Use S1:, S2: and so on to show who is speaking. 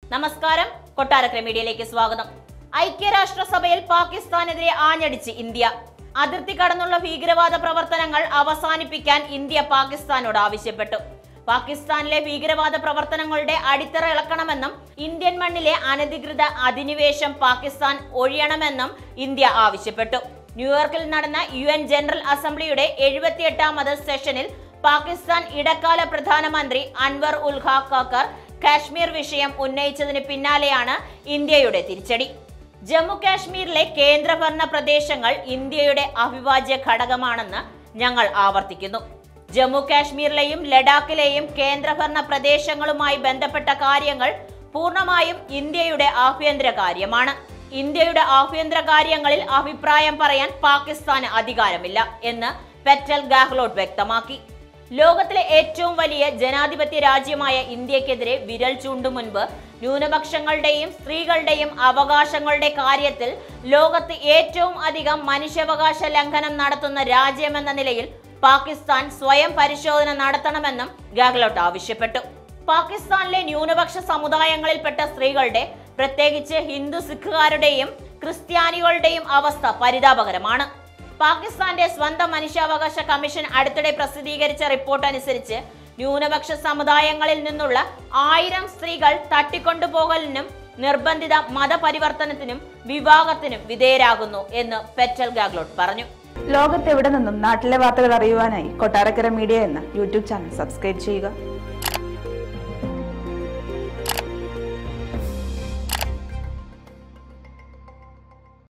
S1: നമസ്കാരം കൊട്ടാരക്കര മീഡിയയിലേക്ക് സ്വാഗതം ഐക്യരാഷ്ട്രസഭയിൽ പാകിസ്ഥാനെതിരെ ആഞ്ഞടിച്ച് ഇന്ത്യ അതിർത്തി കടന്നുള്ള ഭീകരവാദ പ്രവർത്തനങ്ങൾ അവസാനിപ്പിക്കാൻ ഇന്ത്യ പാകിസ്ഥാനോട് ആവശ്യപ്പെട്ടു പാകിസ്ഥാനിലെ ഭീകരവാദ പ്രവർത്തനങ്ങളുടെ അടിത്തറ ഇളക്കണമെന്നും ഇന്ത്യൻ മണ്ണിലെ അനധികൃത അധിനിവേശം പാകിസ്ഥാൻ ഒഴിയണമെന്നും ഇന്ത്യ ആവശ്യപ്പെട്ടു ന്യൂയോർക്കിൽ നടന്ന യു എൻ ജനറൽ അസംബ്ലിയുടെ എഴുപത്തിയെട്ടാമത് സെഷനിൽ പാകിസ്ഥാൻ ഇടക്കാല പ്രധാനമന്ത്രി അൻവർ ഉൽ ഖാഖ് ഖക്കർ കാശ്മീർ വിഷയം ഉന്നയിച്ചതിന് പിന്നാലെയാണ് ഇന്ത്യയുടെ തിരിച്ചടി ജമ്മു കാശ്മീരിലെ കേന്ദ്രഭരണ പ്രദേശങ്ങൾ ഇന്ത്യയുടെ അവിഭാജ്യ ഘടകമാണെന്ന് ഞങ്ങൾ ആവർത്തിക്കുന്നു ജമ്മു കാശ്മീരിലെയും ലഡാക്കിലെയും കേന്ദ്രഭരണ പ്രദേശങ്ങളുമായി ബന്ധപ്പെട്ട കാര്യങ്ങൾ പൂർണ്ണമായും ഇന്ത്യയുടെ ആഭ്യന്തര കാര്യമാണ് ഇന്ത്യയുടെ ആഭ്യന്തര കാര്യങ്ങളിൽ അഭിപ്രായം പറയാൻ പാകിസ്ഥാന് അധികാരമില്ല എന്ന് പെറ്റൽ ഗാഹ്ലോട്ട് വ്യക്തമാക്കി ലോകത്തിലെ ഏറ്റവും വലിയ ജനാധിപത്യ രാജ്യമായ ഇന്ത്യക്കെതിരെ വിരൽ ചൂണ്ടും മുൻപ് ന്യൂനപക്ഷങ്ങളുടെയും സ്ത്രീകളുടെയും അവകാശങ്ങളുടെ കാര്യത്തിൽ ലോകത്ത് ഏറ്റവും അധികം മനുഷ്യാവകാശ ലംഘനം നടത്തുന്ന രാജ്യമെന്ന നിലയിൽ പാകിസ്ഥാൻ സ്വയം പരിശോധന നടത്തണമെന്നും ഗാഹ്ലോട്ട് ആവശ്യപ്പെട്ടു പാകിസ്ഥാനിലെ ന്യൂനപക്ഷ സമുദായങ്ങളിൽപ്പെട്ട സ്ത്രീകളുടെ പ്രത്യേകിച്ച് ഹിന്ദു സിഖുകാരുടെയും ക്രിസ്ത്യാനികളുടെയും അവസ്ഥ പരിതാപകരമാണ് പാകിസ്ഥാന്റെ സ്വന്തം മനുഷ്യാവകാശ കമ്മീഷൻ അടുത്തിടെ പ്രസിദ്ധീകരിച്ച റിപ്പോർട്ട് അനുസരിച്ച് ന്യൂനപക്ഷ സമുദായങ്ങളിൽ നിന്നുള്ള ആയിരം സ്ത്രീകൾ തട്ടിക്കൊണ്ടുപോകലിനും നിർബന്ധിത മതപരിവർത്തനത്തിനും വിവാഹത്തിനും വിധേയരാകുന്നു എന്ന് പെറ്റൽ ഗാഗ്ലോട്ട് പറഞ്ഞു
S2: ലോകത്തെവിടെ നിന്നും നാട്ടിലെ വാർത്തകൾ അറിയുവാനായി കൊട്ടാരക്കര മീഡിയ എന്ന യൂട്യൂബ് ചാനൽ സബ്സ്ക്രൈബ് ചെയ്യുക